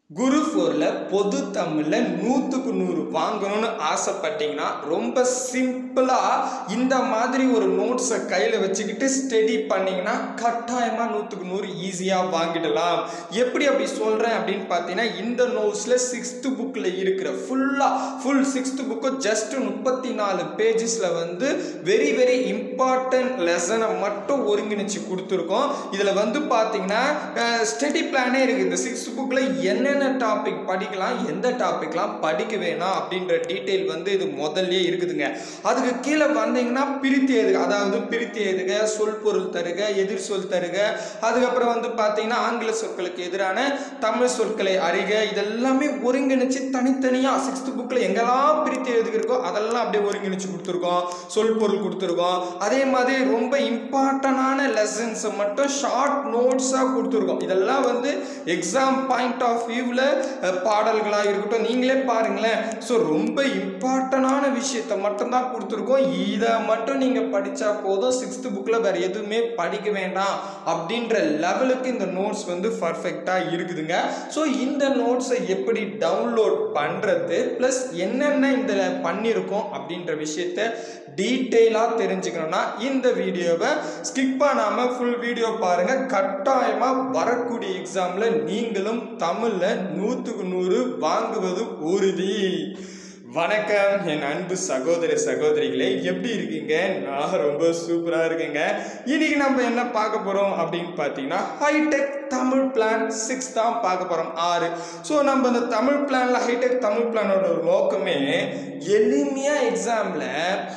குரு ஃபோரில் பொது தமிழில் நூற்றுக்கு நூறு வாங்கணும்னு ஆசைப்பட்டீங்கன்னா ரொம்ப சிம்பிளாக இந்த மாதிரி ஒரு நோட்ஸை கையில் வச்சுக்கிட்டு ஸ்டடி பண்ணிங்கன்னா கட்டாயமாக நூற்றுக்கு நூறு ஈஸியாக வாங்கிடலாம் எப்படி அப்படி சொல்கிறேன் அப்படின்னு பார்த்தீங்கன்னா இந்த நோட்ஸில் சிக்ஸ்த்து புக்கில் இருக்கிற ஃபுல்லாக ஃபுல் சிக்ஸ்த்து புக்கும் ஜஸ்ட் முப்பத்தி நாலு பேஜஸில் வந்து வெரி வெரி இம்பார்ட்டன்ட் லெசனை மட்டும் ஒருங்கிணைச்சு கொடுத்துருக்கோம் இதில் வந்து பார்த்தீங்கன்னா ஸ்டடி பிளானே இருக்குது இந்த சிக்ஸ்த் புக்கில் என்னென்ன டாபிக் படிக்கலாம் எந்த டாபிக்லாம் படிக்க வேணாம் அப்படின்ற டீட்டெயில் வந்து இது முதல்ல இருக்குதுங்க அதுக்கு கீழே வந்தீங்கன்னா பிரித்து எழுதுக அதாவது பிரித்து எழுதுக சொல் பொருள் தருக எதிர் சொல் தருக அதுக்கப்புறம் வந்து பார்த்தீங்கன்னா ஆங்கில சொற்களுக்கு எதிரான தமிழ் சொற்களை அறிக இதெல்லாமே ஒருங்கிணைச்சு தனித்தனியாக சிக்ஸ்த் புக்கில் எங்கெல்லாம் பிரித்து எழுதுகிறக்கோ அதெல்லாம் அப்படியே ஒருங்கிணைச்சு கொடுத்துருக்கோம் சொல் பொருள் கொடுத்துருக்கோம் அதே மாதிரி ரொம்ப இம்பார்ட்டண்டான லெசன்ஸை மட்டும் ஷார்ட் நோட்ஸாக கொடுத்துருக்கோம் இதெல்லாம் வந்து எக்ஸாம் பாயிண்ட் ஆஃப் வியூவில் பாடல்களாக இருக்கட்டும் நீங்களே பாருங்களேன் ஸோ ரொம்ப இம்பார்ட்டண்டான விஷயத்தை மட்டும்தான் கொடுத்துருக்கோம் இதை மட்டும் நீங்கள் படித்தா போதும் சிக்ஸ்த்து புக்கில் வேறு எதுவுமே படிக்க வேண்டாம் அப்படின்ற லெவலுக்கு இந்த நோட்ஸ் வந்து பர்ஃபெக்டாக இருக்குதுங்க ஸோ இந்த நோட்ஸை எப்படி டவுன்லோட் பண்ணுறது ப்ளஸ் என்னென்ன இதில் பண்ணியிருக்கோம் அப்படின்ற விஷயத்த டீட்டெயிலாக தெரிஞ்சுக்கணும்னா இந்த வீடியோவை ஸ்கிப் பண்ணாமல் ஃபுல் வீடியோ பாருங்கள் கட்டாயமாக வரக்கூடிய எக்ஸாமில் நீங்களும் தமிழில் நூற்றுக்கு நூறு வாங்குவது உறுதி வணக்கம் என் அன்பு சகோதர சகோதரிகளே எப்படி இருக்கீங்க நான் ரொம்ப சூப்பராக இருக்கேங்க இன்னைக்கு நம்ம என்ன பார்க்க போகிறோம் அப்படின்னு பார்த்தீங்கன்னா ஹைடெக் தமிழ் பிளான் சிக்ஸ் தான் பார்க்க போகிறோம் ஆறு ஸோ நம்ம இந்த தமிழ் பிளானில் ஹைடெக் தமிழ் பிளானோட ஒரு நோக்கமே எளிமையாக எக்ஸாமில்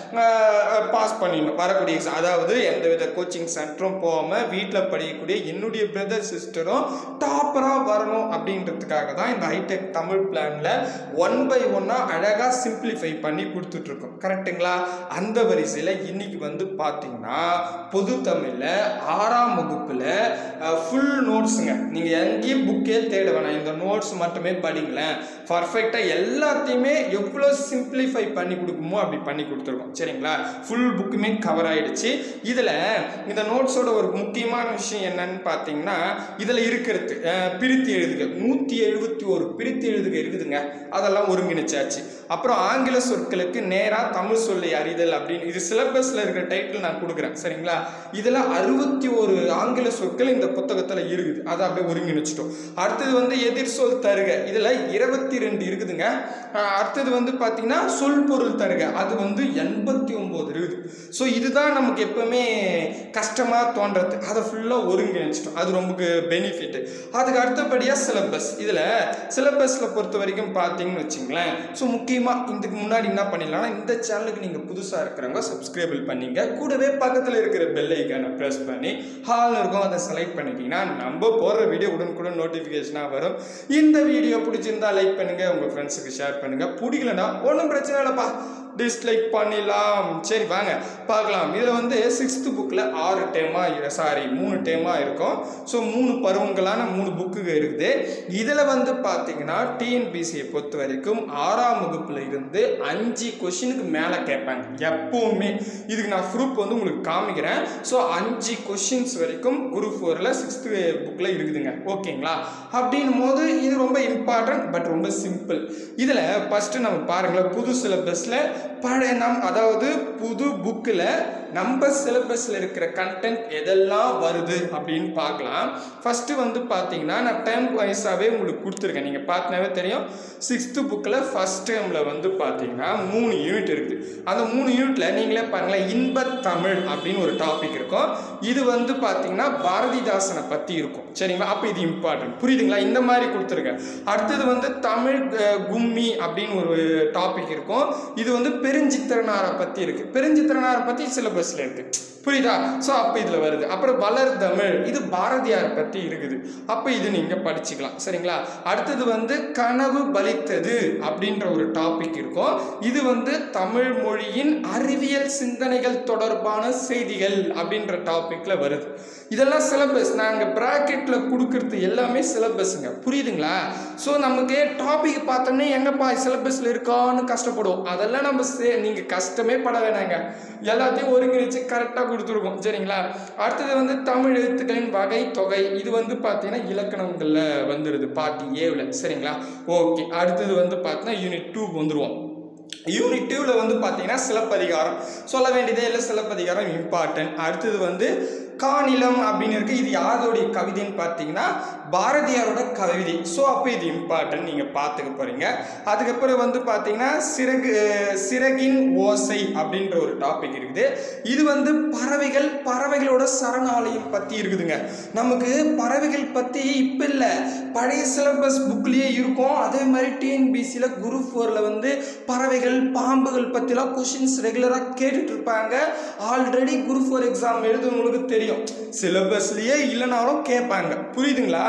பாஸ் பண்ணிடணும் வரக்கூடிய எக்ஸாம் அதாவது எந்தவித கோச்சிங் சென்டரும் போகாமல் வீட்டில் படிக்கக்கூடிய என்னுடைய பிரதர் சிஸ்டரும் டாப்பராக வரணும் அப்படின்றதுக்காக தான் இந்த ஹைடெக் தமிழ் பிளானில் ஒன் பை ஒன்னாக அழகாக சிம்பிளிஃபை பண்ணி கொடுத்துட்ருக்கோம் கரெக்டுங்களா அந்த வரிசையில் இன்னைக்கு வந்து பார்த்தீங்கன்னா பொது தமிழில் ஆறாம் வகுப்பில் ஃபுல் நோட்ஸுங்க நீங்கள் எங்கேயும் புக்கே தேட வேணாம் இந்த நோட்ஸ் மட்டுமே படிங்களேன் பர்ஃபெக்டாக எல்லாத்தையுமே எவ்வளோ சிம்பிளிஃபை பண்ணி கொடுக்குமோ அப்படி பண்ணி கொடுத்துருக்கோம் சரிங்களா ஃபுல் புக்குமே கவர் ஆகிடுச்சு இதில் இந்த நோட்ஸோட ஒரு முக்கியமான விஷயம் என்னன்னு பார்த்தீங்கன்னா இதில் இருக்கிறது பிரித்து எழுதுக நூற்றி எழுபத்தி ஒரு பிரித்து எழுதுக இருக்குதுங்க அதெல்லாம் ஒருங்கிணைச்சாச்சு அப்புறம் ஆங்கில சொற்களுக்கு நேராக தமிழ் சொல்லை அறிதல் அப்படின்னு இது சிலபஸில் இருக்கிற டைட்டில் நான் கொடுக்குறேன் சரிங்களா இதில் அறுபத்தி ஒரு ஆங்கில சொற்கள் இந்த புத்தகத்தில் இருக்குது அதை அப்படியே ஒருங்கிணைச்சிட்டோம் அடுத்தது வந்து எதிர் சொல் தருக இதில் இருபத்தி ரெண்டு இருக்குதுங்க அடுத்தது வந்து பார்த்தீங்கன்னா சொல் பொருள் தருக அது வந்து எண்பத்தி ஒம்பது இருக்குது ஸோ இதுதான் நமக்கு எப்பவுமே கஷ்டமாக தோன்றது அதை ஃபுல்லாக ஒருங்கிணைச்சிட்டோம் அது ரொம்ப பெனிஃபிட் அதுக்கு அடுத்தபடியாக சிலபஸ் இதில் சிலபஸில் பொறுத்த வரைக்கும் பார்த்தீங்கன்னு வச்சுங்களேன் ஸோ முக்கியமாக இதுக்கு முன்னாடி என்ன பண்ணிடலாம்னா இந்த சேனலுக்கு நீங்கள் புதுசாக இருக்கிறவங்க சப்ஸ்கிரைபிள் பண்ணிங்க கூடவே பக்கத்தில் இருக்கிற பெல் ஐக்கானை ப்ரெஸ் பண்ணி ஹால் இருக்கும் அதை செலக்ட் பண்ணிட்டீங்கன்னா நம்ம போடுற வீடியோ உடனுக்குடன் நோட்டிஃபிகேஷனாக வரும் இந்த வீடியோ பிடிச்சிருந்தா லைக் பண்ணுங்கள் உங்கள் ஃப்ரெண்ட்ஸுக்கு ஷேர் பண்ணுங்கள் பிடிக்கலனா ஒன்றும் பிரச்சனை இல்லைப்பா டிஸ்லைக் பண்ணிடலாம் சரி வாங்க பார்க்கலாம் இதில் வந்து சிக்ஸ்த்து புக்கில் ஆறு டேமாக சாரி மூணு டேமாக இருக்கும் ஸோ மூணு பருவங்களான மூணு புக்குங்க இருக்குது இதில் வந்து பார்த்தீங்கன்னா டிஎன்பிசியை பொறுத்த வரைக்கும் ஆறாம் வகுப்பில் இருந்து அஞ்சு கொஷினுக்கு மேலே கேட்பாங்க எப்போவுமே இதுக்கு நான் ப்ரூஃப் வந்து உங்களுக்கு காமிக்கிறேன் ஸோ அஞ்சு கொஷின்ஸ் வரைக்கும் குரூப் ஃபோரில் சிக்ஸ்த்து புக்கில் இருக்குதுங்க ஓகேங்களா அப்படின்னும் போது இது ரொம்ப இம்பார்ட்டன்ட் பட் ரொம்ப சிம்பிள் இதில் ஃபஸ்ட்டு நம்ம பாருங்களேன் புது சிலபஸில் பழைய நம் அதாவது புது புக்கில் நம்ம சிலபஸில் இருக்கிற கண்டென்ட் எதெல்லாம் வருது அப்படின்னு பார்க்கலாம் ஃபஸ்ட்டு வந்து பார்த்தீங்கன்னா நான் டைம் வைஸாகவே உங்களுக்கு கொடுத்துருக்கேன் நீங்கள் பார்த்தினாவே தெரியும் சிக்ஸ்த்து புக்கில் ஃபஸ்ட் டைமில் வந்து பார்த்தீங்கன்னா மூணு யூனிட் இருக்குது அந்த மூணு யூனிட்டில் நீங்களே பாருங்களேன் இன்பத் தமிழ் அப்படின்னு ஒரு டாபிக் இருக்கும் இது வந்து பார்த்தீங்கன்னா பாரதிதாசனை பற்றி இருக்கும் சரிங்களா அப்போ இது இம்பார்ட்டன்ட் புரியுதுங்களா இந்த மாதிரி கொடுத்துருக்கேன் அடுத்தது வந்து தமிழ் கும்மி அப்படின்னு ஒரு டாபிக் இருக்கும் இது வந்து பெருஞ்சித்திரனாரை பற்றி இருக்குது பெருஞ்சித்திரனாரை பற்றி சிலபஸில் இருக்குது புரியுதா ஸோ அப்போ இதில் வருது அப்புறம் வளர் தமிழ் இது பாரதியாரை பற்றி இருக்குது அப்போ இது நீங்கள் படிச்சுக்கலாம் சரிங்களா அடுத்தது வந்து கனவு பலித்தது அப்படின்ற ஒரு டாபிக் இருக்கும் இது வந்து தமிழ் மொழியின் அறிவியல் சிந்தனைகள் தொடர்பான செய்திகள் அப்படின்ற டாப்பிக்கில் வருது இதெல்லாம் சிலபஸ் நாங்கள் ப்ராக்கெட்டில் கொடுக்கறது எல்லாமே சிலபஸுங்க புரியுதுங்களா ஸோ நமக்கு டாபிக் பார்த்தோன்னே எங்கப்பா சிலபஸில் இருக்கான்னு கஷ்டப்படுவோம் அதெல்லாம் நம்ம சே நீங்கள் கஷ்டமே பட வேணாங்க எல்லாத்தையும் ஒருங்கிணைச்சு கரெக்டாக கொடுத்துருக்கோம் சரிங்களா அடுத்தது வந்து தமிழ் எழுத்துக்களின் வகை தொகை இது வந்து பார்த்தீங்கன்னா இலக்கணங்களில் வந்துடுது பார்ட்டி ஏவில் சரிங்களா ஓகே அடுத்தது வந்து பார்த்தீங்கன்னா யூனிட் டூக்கு வந்துருவோம் யூனிட் டூவில் வந்து பார்த்தீங்கன்னா சிலப்பதிகாரம் சொல்ல வேண்டியதே இல்லை சிலப்பதிகாரம் இம்பார்ட்டன்ட் அடுத்தது வந்து காணிலம் அப்படின்னு இருக்கு இது யாரோடைய கவிதைன்னு பார்த்தீங்கன்னா பாரதியாரோட கவிதை ஸோ அப்போ இது இம்பார்ட்டன்ட் நீங்கள் பார்த்துக்க போறீங்க அதுக்கப்புறம் வந்து பார்த்தீங்கன்னா சிறகு சிறகின் ஓசை அப்படின்ற ஒரு டாபிக் இருக்குது இது வந்து பறவைகள் பறவைகளோட சரணாலயம் பற்றி இருக்குதுங்க நமக்கு பறவைகள் பற்றி இப்போ இல்லை பழைய சிலபஸ் புக்லேயே இருக்கும் அதே மாதிரி டிஎன்பிசியில் குரூப் ஃபோரில் வந்து பறவைகள் பாம்புகள் பற்றிலாம் கொஷின்ஸ் ரெகுலராக கேட்டுட்டு இருப்பாங்க ஆல்ரெடி குரூப் ஃபோர் எக்ஸாம் எழுதுவவங்களுக்கு தெரியும் சிலபஸ்லேயே இல்லைனாலும் கேட்பாங்க புரியுதுங்களா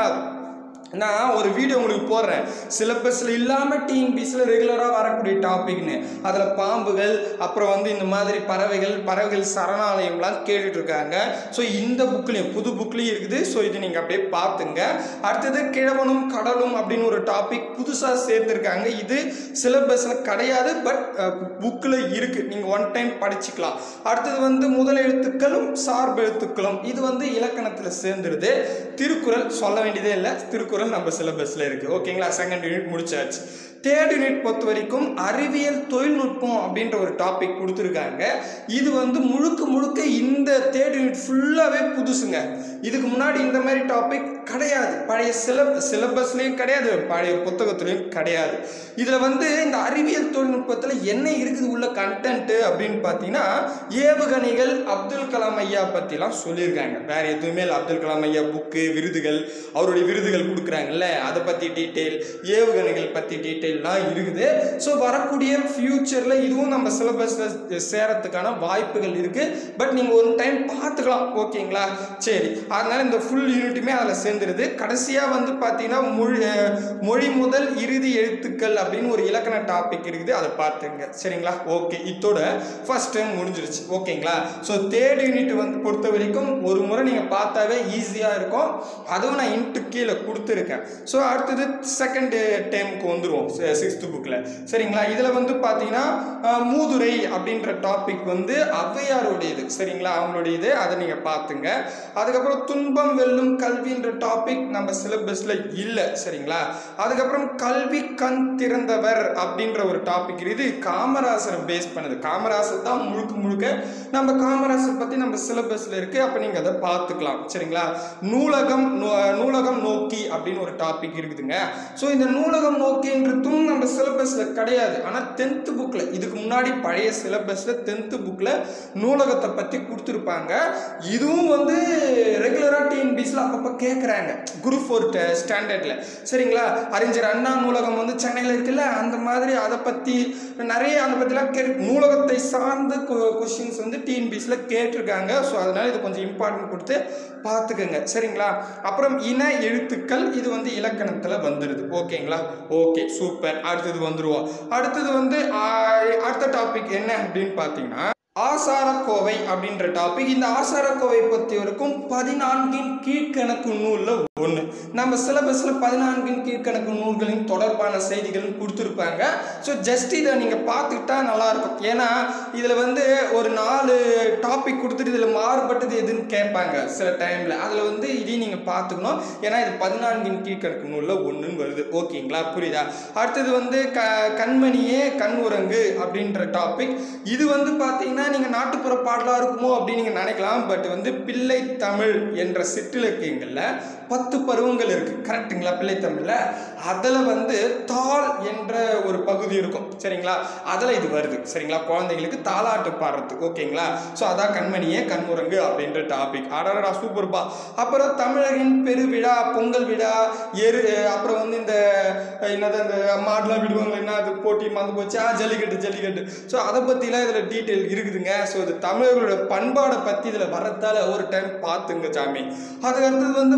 நான் ஒரு வீடியோ உங்களுக்கு போடுறேன் சிலபஸில் இல்லாமல் டிஎன்பிசியில் ரெகுலராக வரக்கூடிய டாபிக்னு அதில் பாம்புகள் அப்புறம் வந்து இந்த மாதிரி பறவைகள் பறவைகள் சரணாலயம்லாம் கேட்டுட்டு இருக்காங்க ஸோ இந்த புக்லேயும் புது புக்லேயும் இருக்குது ஸோ இது நீங்கள் அப்படியே பார்த்துங்க அடுத்தது கிழவனும் கடலும் அப்படின்னு ஒரு டாபிக் புதுசாக சேர்த்துருக்காங்க இது சிலபஸில் கிடையாது பட் புக்கில் இருக்குது நீங்கள் ஒன் டைம் படிச்சுக்கலாம் அடுத்தது வந்து முதல் எழுத்துக்களும் சார்பு எழுத்துக்களும் இது வந்து இலக்கணத்தில் சேர்ந்துருது திருக்குறள் சொல்ல வேண்டியதே இல்லை திருக்குறள் நம்ம சிலபஸில் இருக்குது ஓகேங்களா செகண்ட் யூனிட் முடிச்சாச்சு தேர்ட் யூனிட் பொறுத்த வரைக்கும் அறிவியல் தொழில்நுட்பம் அப்படின்ற ஒரு டாபிக் கொடுத்துருக்காங்க இது வந்து முழுக்க முழுக்க இந்த தேர்ட் யூனிட் ஃபுல்லாகவே புதுசுங்க இதுக்கு முன்னாடி இந்த மாதிரி டாபிக் கிடையாது பழைய சில சிலபஸ்லேயும் கிடையாது பழைய புத்தகத்துலேயும் கிடையாது இதில் வந்து இந்த அறிவியல் தொழில்நுட்பத்தில் என்ன இருக்குது உள்ள கண்டென்ட்டு அப்படின்னு பார்த்தீங்கன்னா ஏவுகணைகள் அப்துல் கலாம் ஐயா பற்றிலாம் சொல்லியிருக்காங்க வேற எதுவுமே இல்லை அப்துல் கலாம் ஐயா புக்கு விருதுகள் அவருடைய விருதுகள் கொடுக்குறாங்கல்ல அதை பற்றி டீட்டெயில் ஏவுகணைகள் பற்றி டீட்டெயில்லாம் இருக்குது ஸோ வரக்கூடிய ஃப்யூச்சரில் இதுவும் நம்ம சிலபஸில் சேரத்துக்கான வாய்ப்புகள் இருக்குது பட் நீங்கள் ஒரு டைம் பார்த்துக்கலாம் ஓகேங்களா சரி அதனால இந்த ஃபுல் யூனிட்டுமே அதில் சேர்ந்துருது கடைசியாக வந்து பார்த்தீங்கன்னா மொழி அஹ், மொழி முதல் இறுதி எழுத்துக்கள் அப்படின்னு ஒரு இலக்கண டாபிக் இருக்குது அதை பார்த்துங்க சரிங்களா ஓகே இதோட ஃபர்ஸ்ட் டைம் முடிஞ்சிருச்சு ஓகேங்களா ஸோ தேர்ட் யூனிட் வந்து பொறுத்த வரைக்கும் ஒரு முறை நீங்கள் பார்த்தாவே ஈஸியாக இருக்கும் அதுவும் நான் இன்ட்டு கீழே கொடுத்துருக்கேன் ஸோ அடுத்தது செகண்ட் டைமுக்கு வந்துருவோம் சிக்ஸ்த் புக்கில் சரிங்களா இதில் வந்து பார்த்தீங்கன்னா அஹ், மூதுரை அப்படின்ற டாபிக் வந்து ஔவையாருடையது சரிங்களா அவங்களுடைய இது அதை நீங்கள் பார்த்துங்க அதுக்கப்புறம் துன்பம் வெல்லும் கல்வின்ற டாபிக் நம்ம சிலபஸில் இல்லை சரிங்களா அதுக்கப்புறம் கல்வி கண் திறந்தவர் அப்படின்ற ஒரு டாபிக் இது காமராசரை பேஸ் பண்ணுது காமராசர் தான் முழுக்க முழுக்க நம்ம காமராசர் பற்றி நம்ம சிலபஸில் இருக்குது அப்போ நீங்கள் அதை பார்த்துக்கலாம் சரிங்களா நூலகம் நூ- நூலகம் நோக்கி அப்படின்னு ஒரு டாபிக் இருக்குதுங்க ஸோ இந்த நூலகம் நோக்கின்றதும் நம்ம சிலபஸில் கிடையாது ஆனால் டென்த்து புக்கில் இதுக்கு முன்னாடி பழைய சிலபஸில் டென்த்து புக்கில் நூலகத்தை பற்றி கொடுத்துருப்பாங்க இதுவும் வந்து ரெகுலராக டிஎன்பிஸில் அப்பப்போ கேட்குறாங்க குரூப் ஃபோர் ஸ்டாண்டர்டில் சரிங்களா அறிஞர் அண்ணா நூலகம் வந்து சென்னையில் இருக்குல்ல அந்த மாதிரி அதை பற்றி நிறைய அதை பற்றிலாம் கே நூலகத்தை சார்ந்த கொஷின்ஸ் வந்து டிஎன்பிஸில் கேட்டிருக்காங்க ஸோ அதனால் இது கொஞ்சம் இம்பார்ட்டன்ட் கொடுத்து பார்த்துக்கோங்க சரிங்களா அப்புறம் இன எழுத்துக்கள் இது வந்து இலக்கணத்தில் வந்துடுது ஓகேங்களா ஓகே சூப்பர் அடுத்தது வந்துருவோம் அடுத்தது வந்து ஆ, அடுத்த டாபிக் என்ன அப்படின்னு பார்த்தீங்கன்னா ஆசாரக்கோவை அப்படின்ற டாபிக் இந்த ஆசாரக்கோவை பற்றி வரைக்கும் பதினான்கின் கீழ்கணக்கு நூலில் ஒன்று நம்ம சிலபஸில் பதினான்கின் கீழ்கணக்கு நூல்களின் தொடர்பான செய்திகள் கொடுத்துருப்பாங்க ஸோ ஜஸ்ட் இதை நீங்கள் பார்த்துக்கிட்டா நல்லாயிருக்கும் ஏன்னா இதில் வந்து ஒரு நாலு டாபிக் கொடுத்துட்டு இதில் மாறுபட்டது எதுன்னு கேட்பாங்க சில டைமில் அதில் வந்து இதையும் நீங்கள் பார்த்துக்கணும் ஏன்னா இது பதினான்கின் கீழ்கணக்கு நூலில் ஒன்றுன்னு வருது ஓகேங்களா புரியுதா அடுத்தது வந்து க கண்மணியே கண் உறங்கு அப்படின்ற டாபிக் இது வந்து பார்த்தீங்கன்னா நீங்கள் நாட்டுப்புற பாடலாக இருக்குமோ அப்படின்னு நீங்கள் நினைக்கலாம் பட் வந்து பிள்ளை தமிழ் என்ற சிற்றிலக்கியங்களில் பத்து பருவங்கள் இருக்குது கரெக்ட்டுங்களா பிள்ளை தமிழில் அதில் வந்து தாள் என்ற ஒரு பகுதி இருக்கும் சரிங்களா அதில் இது வருது சரிங்களா குழந்தைங்களுக்கு தாலாட்டு பாடுறதுக்கு ஓகேங்களா ஸோ அதான் கண்மணியே கண்முரங்கு அப்படின்ற டாபிக் அடடா சூப்பர்பா அப்புறம் தமிழரின் பெருவிழா பொங்கல் விழா எரு அப்புறம் வந்து இந்த என்னது அந்த மாடெலாம் விடுவாங்க என்ன அது போட்டி மறந்து போச்சு ஆ ஜல்லிக்கட்டு ஜல்லிக்கட்டு ஸோ அதை பற்றிலாம் இதில் டீட்டெயில் இருக்குதுங்க ஸோ இது தமிழர்களோட பண்பாடை பற்றி இதில் வரத்தால ஒரு டைம் பார்த்துங்க சாமி அதுக்கு அடுத்தது வந்து மனதை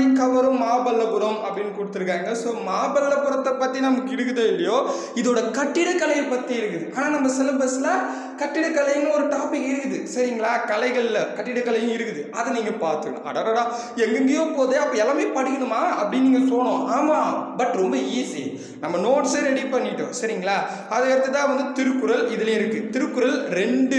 கவரும் மாமல்லபுரம் அப்படின்னு கொடுத்துருக்காங்க ஸோ மாமல்லபுரத்தை பற்றி நமக்கு இருக்குதோ இல்லையோ இதோட கட்டிடக்கலையை பற்றி இருக்குது ஆனால் நம்ம சிலபஸில் கட்டிடக்கலைன்னு ஒரு டாபிக் இருக்குது சரிங்களா கலைகளில் கட்டிடக்கலையும் இருக்குது அதை நீங்கள் பார்த்துக்கணும் அடடா எங்கெங்கேயோ போதே அப்போ எல்லாமே படிக்கணுமா அப்படின்னு நீங்கள் சொல்லணும் ஆமாம் பட் ரொம்ப ஈஸி நம்ம நோட்ஸே ரெடி பண்ணிட்டோம் சரிங்களா அதுக்கடுத்து தான் வந்து திருக்குறள் இதுலேயும் இருக்குது திருக்குறள் ரெண்டு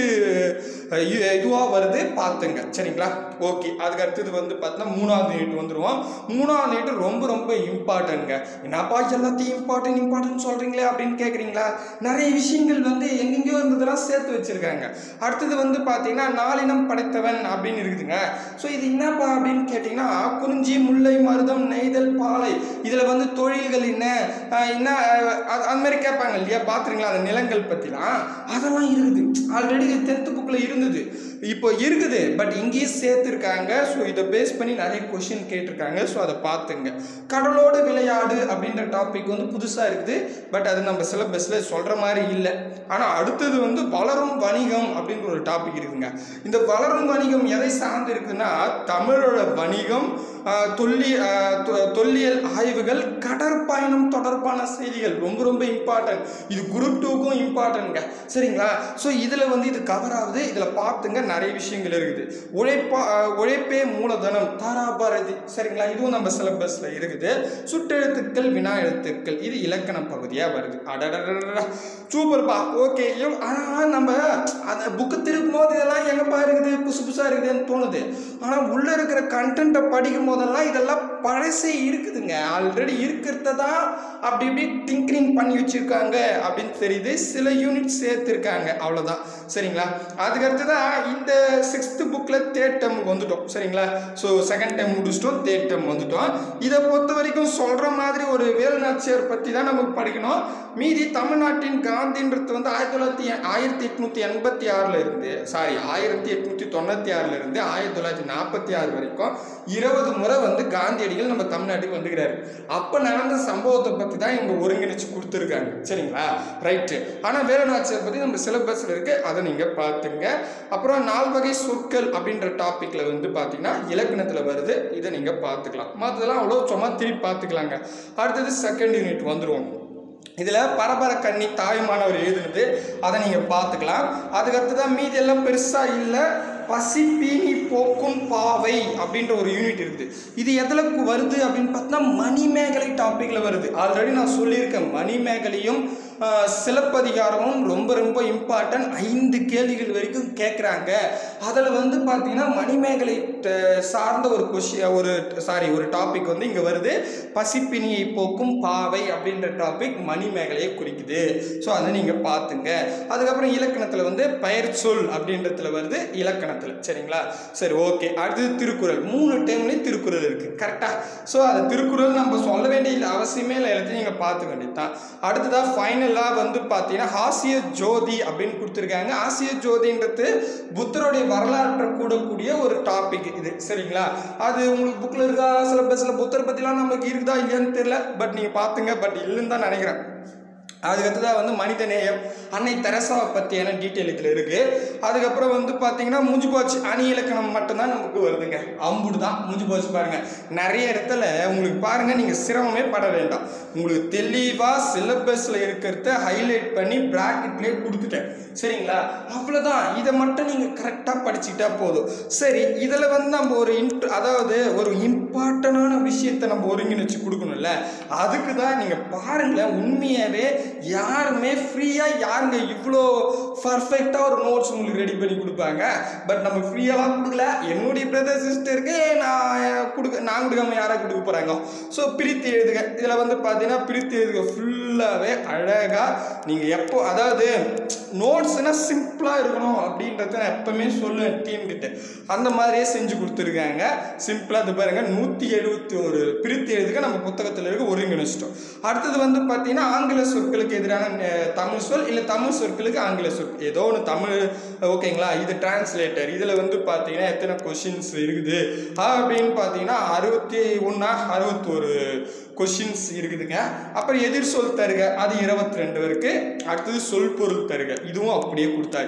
இதுவாக வருது பார்த்துங்க சரிங்களா ஓகே அதுக்கு அடுத்தது வந்து பார்த்தீங்கன்னா மூணாவது யூனிட் வந்துடுவோம் மூணாவது யூனிட் ரொம்ப ரொம்ப இம்பார்ட்டன்ட்ங்க என்னப்பா எல்லாத்தையும் இம்பார்ட்டன்ட் இம்பார்ட்டன்ட் சொல்கிறீங்களே அப்படின்னு கேட்குறீங்களா நிறைய விஷயங்கள் வந்து எங்கெங்கேயோ இருந்ததெல்லாம் சேர்த்து வச்சுருக்காங்க அடுத்தது வந்து பார்த்தீங்கன்னா நாளினம் படைத்தவன் அப்படின்னு இருக்குதுங்க ஸோ இது என்னப்பா அப்படின்னு கேட்டிங்கன்னா குறிஞ்சி முல்லை மருதம் நெய்தல் பாலை இதில் வந்து தொழில்கள் என்ன ஆஹ் என்ன ஆஹ் அது அது மாதிரி கேட்பாங்க இல்லையா பார்த்துருங்களா அந்த நிலங்கள் பற்றிலாம் அதெல்லாம் இருக்குது ஆல்ரெடி டென்த்து புக்கில் இருந்தது இப்போ இருக்குது பட் இங்கேயும் சேர்த்துருக்காங்க ஸோ இதை பேஸ் பண்ணி நிறைய கொஷின் கேட்டிருக்காங்க ஸோ அதை பார்த்துங்க கடலோடு விளையாடு அப்படின்ற டாபிக் வந்து புதுசாக இருக்குது பட் அது நம்ம சிலபஸில் சொல்கிற மாதிரி இல்லை ஆனால் அடுத்தது வந்து வளரும் வணிகம் அப்படின்ற ஒரு டாபிக் இருக்குங்க இந்த வளரும் வணிகம் எதை சார்ந்து இருக்குதுன்னா தமிழோட வணிகம் ஆஹ், தொல்லி ஆஹ், தொ- தொல்லியல் ஆய்வுகள் கடற்பயணம் தொடர்பான செய்திகள் ரொம்ப ரொம்ப இம்பார்ட்டன்ட் இது குரூப் டூக்கும் இம்பார்ட்டன்ட்ங்க சரிங்களா ஸோ இதில் வந்து இது கவர் ஆகுது இதில் பார்த்துங்க நிறைய விஷயங்கள் இருக்குது உழைப்பா ஆஹ், உழைப்பே மூலதனம் தாராபாரதி சரிங்களா இதுவும் நம்ம சிலபஸில் இருக்குது சுட்டெழுத்துக்கள் வினா எழுத்துக்கள் இது இலக்கண பகுதியாக வருது அடடடடா சூப்பர்ப்பா ஓகே ஆனால் நம்ம அந்த புக்கு திருப்பும் போது இதெல்லாம் எங்கப்பா இருக்குது புதுசு புதுசாக இருக்குதுன்னு தோணுது ஆனால் உள்ளே இருக்கிற கண்டென்ட்டை படிக்கும் போதெல்லாம் இதெல்லாம் பழசே இருக்குதுங்க ஆல்ரெடி இருக்கிறத தான் அப்படி இப்படி டிங்கரிங் பண்ணி வச்சுருக்காங்க அப்படின்னு தெரியுது சில யூனிட் சேர்த்துருக்காங்க அவ்வளோதான் சரிங்களா அதுக்கடுத்து தான் இந்த சிக்ஸ்த்து புக்கில் தேர்ட் டேர்முக்கு வந்துட்டோம் சரிங்களா ஸோ செகண்ட் டைம் முடிச்சிட்டோம் தேர்ட் டேர்ம் வந்துட்டோம் இதை பொறுத்த வரைக்கும் சொல்கிற மாதிரி ஒரு வேலுநாச்சியார் பற்றி தான் நமக்கு படிக்கணும் மீதி தமிழ்நாட்டின் காந்தின்றது வந்து ஆயிரத்தி தொள்ளாயிரத்தி ஆயிரத்தி எட்நூற்றி எண்பத்தி ஆறில் இருந்து சாரி ஆயிரத்தி எட்நூற்றி தொண்ணூற்றி ஆறில் இருந்து ஆயிரத்தி தொள்ளாயிரத்தி நாற்பத்தி ஆறு வரைக்கும் இருபது முறை வந்து காந்தியடிகள் நம்ம தமிழ்நாட்டுக்கு வந்துக்கிறாரு அப்போ நடந்த சம்பவத்தை பற்றி தான் இவங்க ஒருங்கிணைச்சு கொடுத்துருக்காங்க சரிங்களா ரைட்டு ஆனால் வேலுநாச்சியார் பற்றி நம்ம சிலபஸில் இருக்குது அதை நீங்கள் பார்த்துங்க அப்புறம் நால்வகை சொற்கள் அப்படின்ற டாப்பிக்கில் வந்து பார்த்தீங்கன்னா இலக்கணத்தில் வருது இதை நீங்கள் பார்த்துக்கலாம் மற்றதெல்லாம் அவ்வளோ சும்மா திருப்பி பார்த்துக்கலாங்க அடுத்தது செகண்ட் யூனிட் வந்துருவோம் இதில் பரபர கண்ணி தாயுமானவர் எழுதுனது அதை நீங்கள் பார்த்துக்கலாம் அதுக்கடுத்து தான் மீதி எல்லாம் பெருசாக இல்லை பசி பீனி போக்கும் பாவை அப்படின்ற ஒரு யூனிட் இருக்குது இது எதில் கு- வருது அப்படின்னு பார்த்தா மணிமேகலை டாப்பிக்கில் வருது ஆல்ரெடி நான் சொல்லியிருக்கேன் மணிமேகலையும் ஆஹ், சிலப்பதிகாரமும் ரொம்ப ரொம்ப இம்பார்ட்டன்ட் ஐந்து கேள்விகள் வரைக்கும் கேட்குறாங்க அதில் வந்து பார்த்தீங்கன்னா மணிமேகலை ட- சார்ந்த ஒரு கொஷி ஒரு சாரி ஒரு டாபிக் வந்து இங்கே வருது பசிப்பினியை போக்கும் பாவை அப்படின்ற டாபிக் மணிமேகலையை குறிக்குது ஸோ அதை நீங்கள் பார்த்துங்க அதுக்கப்புறம் இலக்கணத்தில் வந்து பெயர் சொல் அப்படின்றதுல வருது இலக்கணத்தில் சரிங்களா சரி ஓகே அடுத்தது திருக்குறள் மூணு டைம்லேயும் திருக்குறள் இருக்குது கரெக்டாக ஸோ அது திருக்குறள் நம்ம சொல்ல வேண்டிய இல்ல அவசியமே இல்லை எல்லாத்தையும் நீங்கள் பார்த்துக்க வேண்டியது தான் அடுத்ததாக ஃபைனலாக வந்து பார்த்தீங்கன்னா ஹாசிய ஜோதி அப்படின்னு கொடுத்துருக்காங்க ஹாசிய ஜோதின்றது புத்தருடைய வரலாற்றை கூடக்கூடிய ஒரு டாபிக் இது சரிங்களா அது உங்களுக்கு புக்கில் இருக்கா சிலபஸில் புத்தர் பற்றிலாம் நமக்கு இருக்குதா இல்லையான்னு தெரியல பட் நீங்கள் பார்த்துங்க பட் இல்லைன்னு தான் நினைக்கிறேன் அதுக்கடுத்ததாக வந்து மனிதநேயம் அன்னை தெரசாவை பற்றியான டீட்டெயில் இதில் இருக்குது அதுக்கப்புறம் வந்து பார்த்தீங்கன்னா முடிஞ்சு போச்சு அணி இலக்கணம் மட்டும்தான் நமக்கு வருதுங்க அம்புடு தான் முடிஞ்சு போச்சு பாருங்கள் நிறைய இடத்துல உங்களுக்கு பாருங்கள் நீங்கள் சிரமமே பட வேண்டாம் உங்களுக்கு தெளிவாக சிலபஸில் இருக்கிறத ஹைலைட் பண்ணி ப்ராக்கெட்லேயே கொடுத்துட்டேன் சரிங்களா அவ்வளோதான் இதை மட்டும் நீங்கள் கரெக்டாக படிச்சுக்கிட்டா போதும் சரி இதில் வந்து நம்ம ஒரு இன்ட் அதாவது ஒரு இம்பார்ட்டண்டான விஷயத்தை நம்ம ஒருங்கிணைச்சு கொடுக்கணும்ல அதுக்கு தான் நீங்கள் பாருங்களேன் உண்மையாகவே யாருமே ஃப்ரீயாக யாருங்க இவ்வளோ பர்ஃபெக்டாக ஒரு நோட்ஸ் உங்களுக்கு ரெடி பண்ணி கொடுப்பாங்க பட் நம்ம ஃப்ரீயாலாம் கொடுக்கல என்னுடைய பிரதர் சிஸ்டருக்கு நான் கொடுக்க நான் கொடுக்காம யாரை கொடுக்க போகிறாங்க ஸோ பிரித்து எழுதுக இதில் வந்து பார்த்தீங்கன்னா பிரித்து எழுதுக ஃபுல்லாகவே அழகாக நீங்கள் எப்போ அதாவது நோட்ஸ்னால் சிம்பிளாக இருக்கணும் அப்படின்றத நான் எப்பவுமே சொல்லுவேன் டீம் கிட்ட அந்த மாதிரியே செஞ்சு கொடுத்துருக்காங்க சிம்பிளாக இது பாருங்க நூற்றி எழுபத்தி ஒரு பிரித்து எழுதுக நம்ம புத்தகத்தில் இருக்க ஒருங்கிணைச்சிட்டோம் அடுத்தது வந்து பார்த்தீங்கன்னா ஆங்கில சொற்களுக்கு எதிரான அஹ், தமிழ் சொல் இல்லை தமிழ் சொற்களுக்கு ஆங்கில சொல் ஏதோ ஒன்று தமிழ் ஓகேங்களா இது டிரான்ஸ்லேட்டர் இதில் வந்து பார்த்தீங்கன்னா எத்தனை கொஷின்ஸ் இருக்குது அப்படின்னு பார்த்தீங்கன்னா அறுபத்தி ஒன்றா அறுபத்தோரு கொஷின்ஸ் இருக்குதுங்க அப்புறம் எதிர் சொல் தருக அது இருபத்தி ரெண்டு இருக்கு அடுத்தது சொல் பொருள் தருக இதுவும் அப்படியே கொடுத்தாச்சு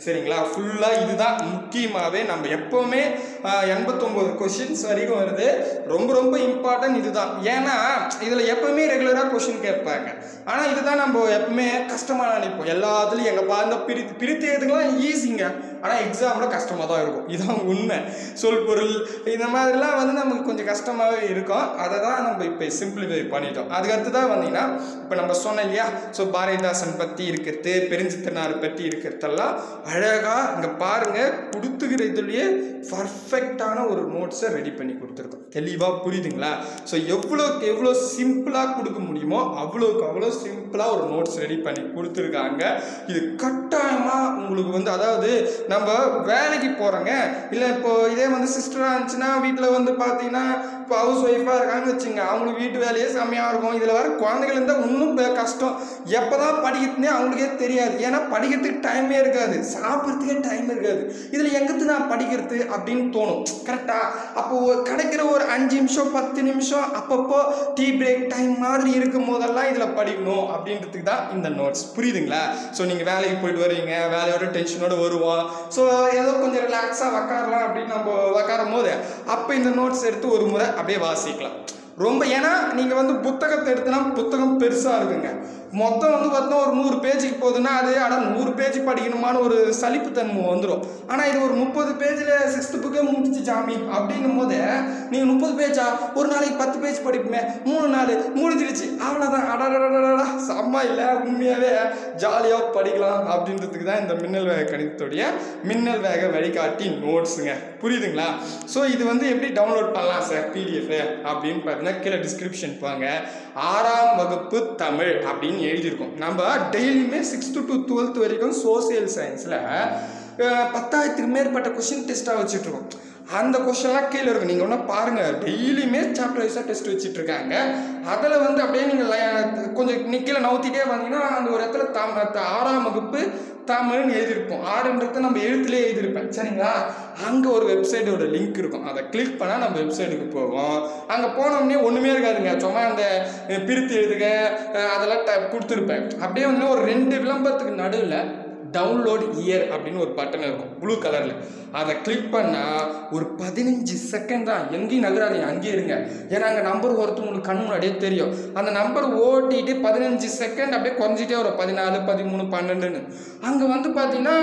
சரிங்களா ஃபுல்லாக இதுதான் முக்கியமாகவே நம்ம எப்போவுமே எண்பத்தொம்போது கொஷின்ஸ் வரைக்கும் வருது ரொம்ப ரொம்ப இம்பார்ட்டன்ட் இதுதான் ஏன்னா இதில் எப்பவுமே ரெகுலராக கொஷின் கேட்பாங்க ஆனால் இதுதான் நம்ம எப்பவுமே கஷ்டமாக நினைப்போம் எல்லாத்துலேயும் எங்கள் பாருங்க பிரி பிரித்து எழுதுக்கலாம் ஈஸிங்க ஆனால் எக்ஸாமில் கஷ்டமாக தான் இருக்கும் இதுதான் உண்மை சொல் பொருள் இந்த மாதிரிலாம் வந்து நமக்கு கொஞ்சம் கஷ்டமாகவே இருக்கும் அதை தான் நம்ம இப்போ சிம்பிளிஃபை பண்ணிட்டோம் அதுக்கடுத்து தான் வந்தீங்கன்னா இப்போ நம்ம சொன்னோம் இல்லையா ஸோ பாரதிதாசன் பற்றி இருக்கிறது பெருஞ்சித்தனார் பற்றி இருக்கிறதெல்லாம் அழகாக இங்கே பாருங்கள் கொடுத்துக்கிற இதுலேயே பர்ஃபெக்டான ஒரு நோட்ஸை ரெடி பண்ணி கொடுத்துருக்கோம் தெளிவாக புரியுதுங்களா ஸோ எவ்வளோக்கு எவ்வளோ சிம்பிளாக கொடுக்க முடியுமோ அவ்வளோக்கு அவ்வளோ சிம்பிளாக ஒரு நோட்ஸ் ரெடி பண்ணி கொடுத்துருக்காங்க இது கட்டாயமாக உங்களுக்கு வந்து அதாவது நம்ம வேலைக்கு போகிறோங்க இல்லை இப்போ இதே வந்து சிஸ்டராக இருந்துச்சுன்னா வீட்டில் வந்து பார்த்தீங்கன்னா இப்போ ஹவுஸ் ஒய்ஃபாக இருக்காங்கன்னு வச்சுங்க அவங்களுக்கு வீட்டு வேலையே செம்மையாக இருக்கும் இதில் வர குழந்தைகள் இருந்தால் இன்னும் பே- கஷ்டம் எப்போ தான் படிக்கிறதுனே அவங்களுக்கே தெரியாது ஏன்னா படிக்கிறதுக்கு டைமே இருக்காது சாப்பிட்றதுக்கே டைம் இருக்காது இதில் எங்கத்து நான் படிக்கிறது அப்படின்னு தோணும் கரெக்டாக அப்போ ஒரு கிடைக்கிற ஒரு அஞ்சு நிமிஷம் பத்து நிமிஷம் அப்பப்போ டீ பிரேக் டைம் மாதிரி இருக்கும் போதெல்லாம் இதில் படிக்கணும் அப்படின்றதுக்கு தான் இந்த நோட்ஸ் புரியுதுங்களா ஸோ நீங்கள் வேலைக்கு போயிட்டு வருவீங்க வேலையோட டென்ஷனோட வருவோம் ஸோ ஏதோ கொஞ்சம் ரிலாக்ஸாக உக்காரலாம் அப்படின்னு நம்ம உக்காரும் போது அப்போ இந்த நோட்ஸ் எடுத்து ஒரு முறை அப்படியே வாசிக்கலாம் ரொம்ப ஏன்னா நீங்கள் வந்து புத்தகத்தை எடுத்தனா புத்தகம் பெருசாக இருக்குங்க மொத்தம் வந்து பார்த்தோன்னா ஒரு நூறு பேஜுக்கு போகுதுன்னா அது அட நூறு பேஜ் படிக்கணுமான்னு ஒரு சலிப்புத்தன்மை வந்துடும் ஆனால் இது ஒரு முப்பது பேஜில் சிக்ஸ்த்து புக்கே முடிச்சு சாமி அப்படின்னும் போது நீங்கள் முப்பது பேஜா ஒரு நாளைக்கு பத்து பேஜ் படிப்புமே மூணு நாள் முடிஞ்சிருச்சு அவ்வளோதான் அடடடடடா செம்ம இல்லை உண்மையாகவே ஜாலியாக படிக்கலாம் அப்படின்றதுக்கு தான் இந்த மின்னல் வேக கணிதத்துடைய மின்னல் வேக வழிகாட்டி நோட்ஸுங்க புரியுதுங்களா ஸோ இது வந்து எப்படி டவுன்லோட் பண்ணலாம் சார் பிடிஎஃப் அப்படின்னு பார்த்தீங்கன்னா கீழே டிஸ்கிரிப்ஷன் போங்க ஆறாம் வகுப்பு தமிழ் அப்படின்னு எழுதியிருக்கோம் நம்ம டெய்லியுமே சிக்ஸ்த்து டு டுவெல்த் வரைக்கும் சோசியல் சயின்ஸில் பத்தாயிரத்துக்கு மேற்பட்ட கொஷின் டெஸ்ட்டாக வச்சுட்ருக்கோம் அந்த கொஷின்லாம் கீழே இருக்கும் நீங்கள் ஒன்றா பாருங்கள் டெய்லியுமே சாப்டர் வைஸாக டெஸ்ட் வச்சுட்ருக்காங்க அதில் வந்து அப்படியே நீங்கள் கொஞ்சம் நீ கீழே நவுத்திட்டே வந்தீங்கன்னா அந்த ஒரு இடத்துல தாம் த- ஆறாம் வகுப்பு தமிழ்னு எழுதியிருப்போம் ஆறுன்றத நம்ம எழுத்துலேயே எழுதியிருப்பேன் சரிங்களா அங்கே ஒரு வெப்சைட்டோட லிங்க் இருக்கும் அதை கிளிக் பண்ணால் நம்ம வெப்சைட்டுக்கு போவோம் அங்கே போனோடனே ஒன்றுமே இருக்காதுங்க சும்மா அந்த அஹ், பிரித்து எழுதுக அஹ், அதெல்லாம் ட கொடுத்துருப்பேன் அப்படியே வந்து ஒரு ரெண்டு விளம்பரத்துக்கு நடுவில் டவுன்லோட் இயர் அப்படின்னு ஒரு பட்டன் இருக்கும் ப்ளூ கலரில் அதை கிளிக் பண்ணால் ஒரு பதினஞ்சு செகண்ட் தான் எங்கேயும் நகராதீங்க அங்கேயே இருங்க ஏன்னா அங்கே நம்பர் ஒருத்தர் உங்களுக்கு கண் முன்னாடியே தெரியும் அந்த நம்பர் ஓட்டிட்டு பதினஞ்சு செகண்ட் அப்படியே குறைஞ்சிட்டே வரும் பதினாலு பதிமூணு பன்னெண்டுன்னு அங்கே வந்து பார்த்தீங்கன்னா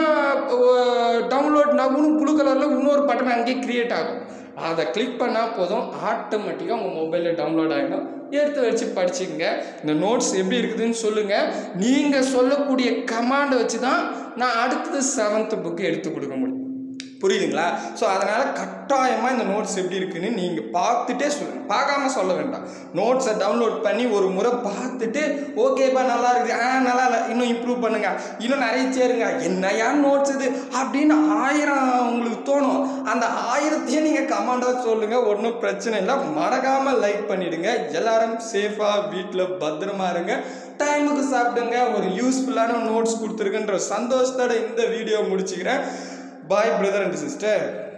டவுன்லோட் நகுன்னு ப்ளூ கலரில் இன்னொரு பட்டன் அங்கேயே க்ரியேட் ஆகும் அதை கிளிக் பண்ணால் போதும் ஆட்டோமேட்டிக்காக உங்கள் மொபைலில் டவுன்லோட் ஆகிடும் எடுத்து வச்சு படிச்சுக்கங்க இந்த நோட்ஸ் எப்படி இருக்குதுன்னு சொல்லுங்கள் நீங்கள் சொல்லக்கூடிய கமாண்டை வச்சு தான் நான் அடுத்தது செவன்த்து புக்கு எடுத்து கொடுக்க முடியும் புரியுதுங்களா ஸோ அதனால் கட்டாயமாக இந்த நோட்ஸ் எப்படி இருக்குன்னு நீங்கள் பார்த்துட்டே சொல்லுங்கள் பார்க்காம சொல்ல வேண்டாம் நோட்ஸை டவுன்லோட் பண்ணி ஒரு முறை பார்த்துட்டு ஓகேப்பா நல்லா இருக்குது ஆ நல்லா இல்லை இன்னும் இம்ப்ரூவ் பண்ணுங்க இன்னும் நிறைய சேருங்க என்னையா நோட்ஸ் இது அப்படின்னு ஆயிரம் உங்களுக்கு தோணும் அந்த ஆயிரத்தையும் நீங்கள் கமாண்டாக சொல்லுங்கள் ஒன்றும் பிரச்சனை இல்லை மறக்காமல் லைக் பண்ணிடுங்க எல்லாரும் சேஃபாக வீட்டில் பத்திரமா இருங்க டைமுக்கு சாப்பிடுங்க ஒரு யூஸ்ஃபுல்லான நோட்ஸ் கொடுத்துருக்குன்ற சந்தோஷத்தோட இந்த வீடியோ முடிச்சுக்கிறேன் பாய் பிரதர் அண்ட் சிஸ்டர்